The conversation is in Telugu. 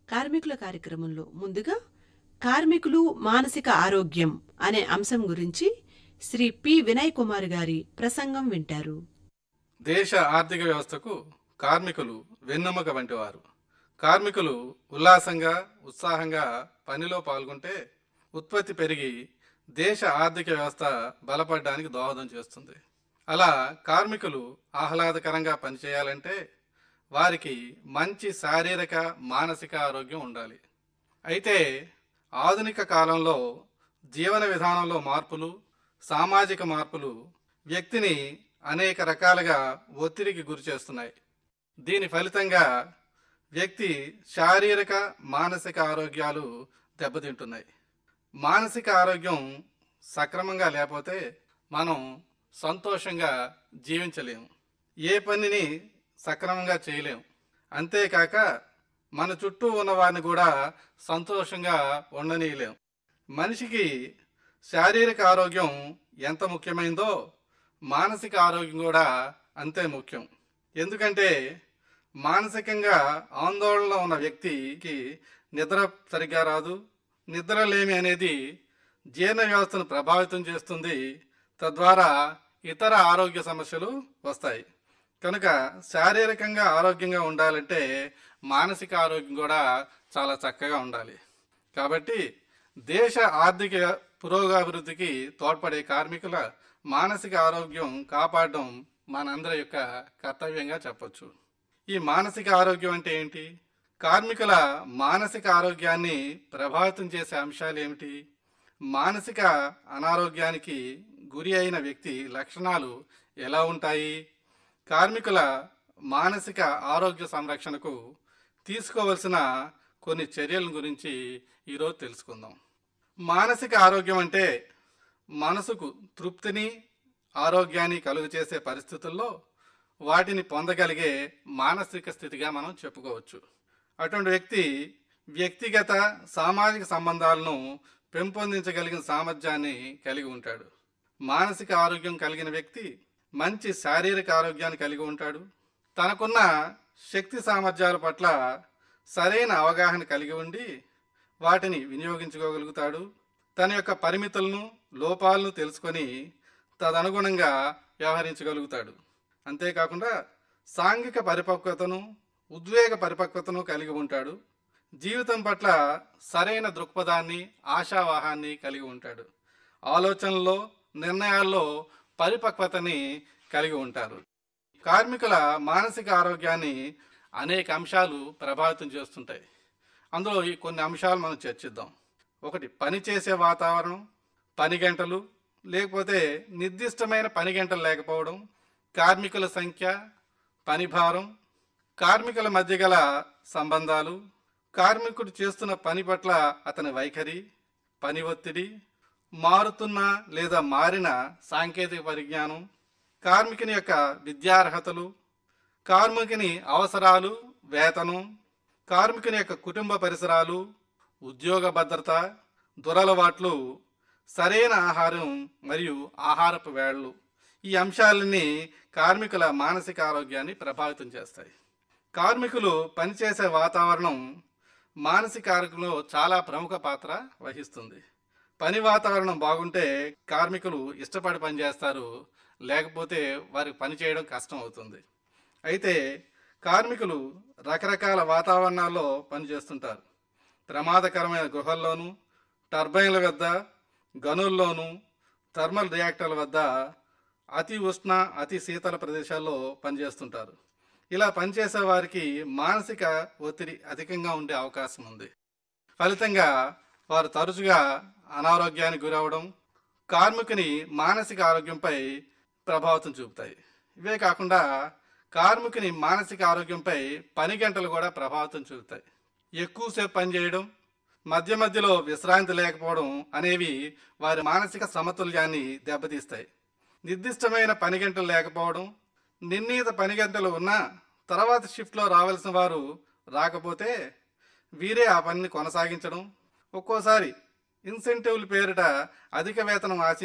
కార్మికుల కార్యక్రమంలో ముందుగా కార్మికులు మానసిక ఆరోగ్యం అనే అంశం గురించి శ్రీ పి వినయ్ కుమార్ గారి ప్రసంగం వింటారు దేశ ఆర్థిక వ్యవస్థకు కార్మికులు వెన్నెముక వంటివారు కార్మికులు ఉల్లాసంగా ఉత్సాహంగా పనిలో పాల్గొంటే ఉత్పత్తి పెరిగి దేశ ఆర్థిక వ్యవస్థ బలపడడానికి దోహదం చేస్తుంది అలా కార్మికులు ఆహ్లాదకరంగా పనిచేయాలంటే వారికి మంచి శారీరక మానసిక ఆరోగ్యం ఉండాలి అయితే ఆధునిక కాలంలో జీవన విధానంలో మార్పులు సామాజిక మార్పులు వ్యక్తిని అనేక రకాలుగా ఒత్తిడికి గురి చేస్తున్నాయి దీని ఫలితంగా వ్యక్తి శారీరక మానసిక ఆరోగ్యాలు దెబ్బతింటున్నాయి మానసిక ఆరోగ్యం సక్రమంగా లేకపోతే మనం సంతోషంగా జీవించలేము ఏ పనిని సక్రమంగా చేయలేము అంతేకాక మన చుట్టూ ఉన్న వారిని కూడా సంతోషంగా ఉండనీయలేం మనిషికి శారీరక ఆరోగ్యం ఎంత ముఖ్యమైందో మానసిక ఆరోగ్యం కూడా అంతే ముఖ్యం ఎందుకంటే మానసికంగా ఆందోళనలో ఉన్న వ్యక్తికి నిద్ర సరిగ్గా రాదు నిద్ర లేమి అనేది జీర్ణ వ్యవస్థను ప్రభావితం చేస్తుంది తద్వారా ఇతర ఆరోగ్య సమస్యలు వస్తాయి కనుక శారీరకంగా ఆరోగ్యంగా ఉండాలంటే మానసిక ఆరోగ్యం కూడా చాలా చక్కగా ఉండాలి కాబట్టి దేశ ఆర్థిక పురోగభివృద్ధికి తోడ్పడే కార్మికుల మానసిక ఆరోగ్యం కాపాడడం మనందరి యొక్క కర్తవ్యంగా చెప్పొచ్చు ఈ మానసిక ఆరోగ్యం అంటే ఏంటి కార్మికుల మానసిక ఆరోగ్యాన్ని ప్రభావితం చేసే అంశాలు ఏమిటి మానసిక అనారోగ్యానికి గురి అయిన వ్యక్తి లక్షణాలు ఎలా ఉంటాయి కార్మికుల మానసిక ఆరోగ్య సంరక్షణకు తీసుకోవలసిన కొన్ని చర్యల గురించి ఈరోజు తెలుసుకుందాం మానసిక ఆరోగ్యం అంటే మనసుకు తృప్తిని ఆరోగ్యాన్ని కలుగు చేసే పరిస్థితుల్లో వాటిని పొందగలిగే మానసిక స్థితిగా మనం చెప్పుకోవచ్చు అటువంటి వ్యక్తి వ్యక్తిగత సామాజిక సంబంధాలను పెంపొందించగలిగిన సామర్థ్యాన్ని కలిగి ఉంటాడు మానసిక ఆరోగ్యం కలిగిన వ్యక్తి మంచి శారీరక ఆరోగ్యాన్ని కలిగి ఉంటాడు తనకున్న శక్తి సామర్థ్యాల పట్ల సరైన అవగాహన కలిగి ఉండి వాటిని వినియోగించుకోగలుగుతాడు తన యొక్క పరిమితులను లోపాలను తెలుసుకొని తదనుగుణంగా వ్యవహరించగలుగుతాడు అంతేకాకుండా సాంఘిక పరిపక్వతను ఉద్వేగ పరిపక్వతను కలిగి ఉంటాడు జీవితం పట్ల సరైన దృక్పథాన్ని ఆశావాహాన్ని కలిగి ఉంటాడు ఆలోచనల్లో నిర్ణయాల్లో పరిపక్వతని కలిగి ఉంటారు కార్మికుల మానసిక ఆరోగ్యాన్ని అనేక అంశాలు ప్రభావితం చేస్తుంటాయి అందులో ఈ కొన్ని అంశాలు మనం చర్చిద్దాం ఒకటి పని చేసే వాతావరణం పని గంటలు లేకపోతే నిర్దిష్టమైన పని గంటలు లేకపోవడం కార్మికుల సంఖ్య పని భారం కార్మికుల మధ్య గల సంబంధాలు కార్మికుడు చేస్తున్న పని పట్ల అతని వైఖరి పని ఒత్తిడి మారుతున్న లేదా మారిన సాంకేతిక పరిజ్ఞానం కార్మికుని యొక్క విద్యార్హతలు కార్మికుని అవసరాలు వేతనం కార్మికుని యొక్క కుటుంబ పరిసరాలు ఉద్యోగ భద్రత దురలవాట్లు సరైన ఆహారం మరియు ఆహారపు వేళలు ఈ అంశాలన్నీ కార్మికుల మానసిక ఆరోగ్యాన్ని ప్రభావితం చేస్తాయి కార్మికులు పనిచేసే వాతావరణం మానసిక ఆరోగ్యంలో చాలా ప్రముఖ పాత్ర వహిస్తుంది పని వాతావరణం బాగుంటే కార్మికులు ఇష్టపడి పనిచేస్తారు లేకపోతే వారికి పని చేయడం కష్టం అవుతుంది అయితే కార్మికులు రకరకాల వాతావరణాల్లో పనిచేస్తుంటారు ప్రమాదకరమైన గృహాల్లోనూ టర్బైన్ల వద్ద గనుల్లోనూ థర్మల్ రియాక్టర్ల వద్ద అతి ఉష్ణ అతి శీతల ప్రదేశాల్లో పనిచేస్తుంటారు ఇలా పనిచేసే వారికి మానసిక ఒత్తిడి అధికంగా ఉండే అవకాశం ఉంది ఫలితంగా వారు తరచుగా అనారోగ్యానికి గురవడం కార్మికుని మానసిక ఆరోగ్యంపై ప్రభావితం చూపుతాయి ఇవే కాకుండా కార్మికుని మానసిక ఆరోగ్యంపై పని గంటలు కూడా ప్రభావితం చూపుతాయి ఎక్కువసేపు పనిచేయడం మధ్య మధ్యలో విశ్రాంతి లేకపోవడం అనేవి వారి మానసిక సమతుల్యాన్ని దెబ్బతీస్తాయి నిర్దిష్టమైన పని గంటలు లేకపోవడం నిర్ణీత పని గంటలు ఉన్నా తర్వాత షిఫ్ట్లో రావాల్సిన వారు రాకపోతే వీరే ఆ పనిని కొనసాగించడం ఒక్కోసారి ఇన్సెంటివ్ల పేరిట అధిక వేతనం ఆశి